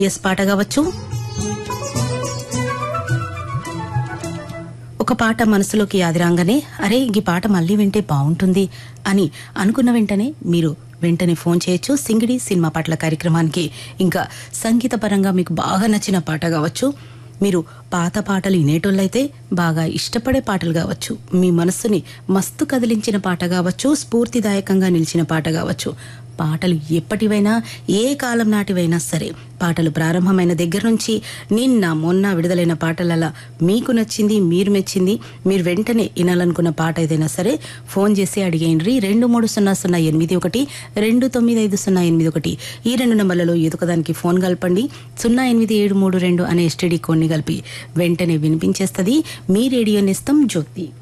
yes పాట కావచ్చు ఒక పాట మనసులోకి ఆదిరాగానే అరే ఈ పాట మళ్ళీ వింటే బాగుంటుంది అని అనుకున్న వెంటనే మీరు వెంటనే ఫోన్ చేయొచ్చు సింగిడి సినిమా పాటల కార్యక్రమానికి ఇంకా సంగీత పరంగా మీకు బాగా నచ్చిన పాట కావచ్చు మీరు పాత పాటలు వినేటోళ్ళైతే బాగా ఇష్టపడే పాటలు కావచ్చు మీ మనస్సుని మస్తు కదిలించిన పాట కావచ్చు స్ఫూర్తిదాయకంగా నిలిచిన పాట కావచ్చు పాటలు ఎప్పటివైనా ఏ కాలం నాటివైనా సరే పాటలు ప్రారంభమైన దగ్గర నుంచి నిన్న మొన్న విడుదలైన పాటలలా మీకు నచ్చింది మీరు మెచ్చింది మీరు వెంటనే వినాలనుకున్న పాట ఏదైనా సరే ఫోన్ చేసి అడిగేయండి రెండు మూడు సున్నా సున్నా ఎనిమిది ఒకటి రెండు తొమ్మిది ఐదు సున్నా ఎనిమిది ఒకటి ఈ రెండు నెంబర్లలో ఏదొకదానికి ఫోన్ కలపండి సున్నా ఎనిమిది ఏడు మూడు రెండు అనే ఎస్టీడీ కోడ్ని కలిపి వెంటనే వినిపించేస్తుంది మీ రేడియో నిస్తం జ్యోతి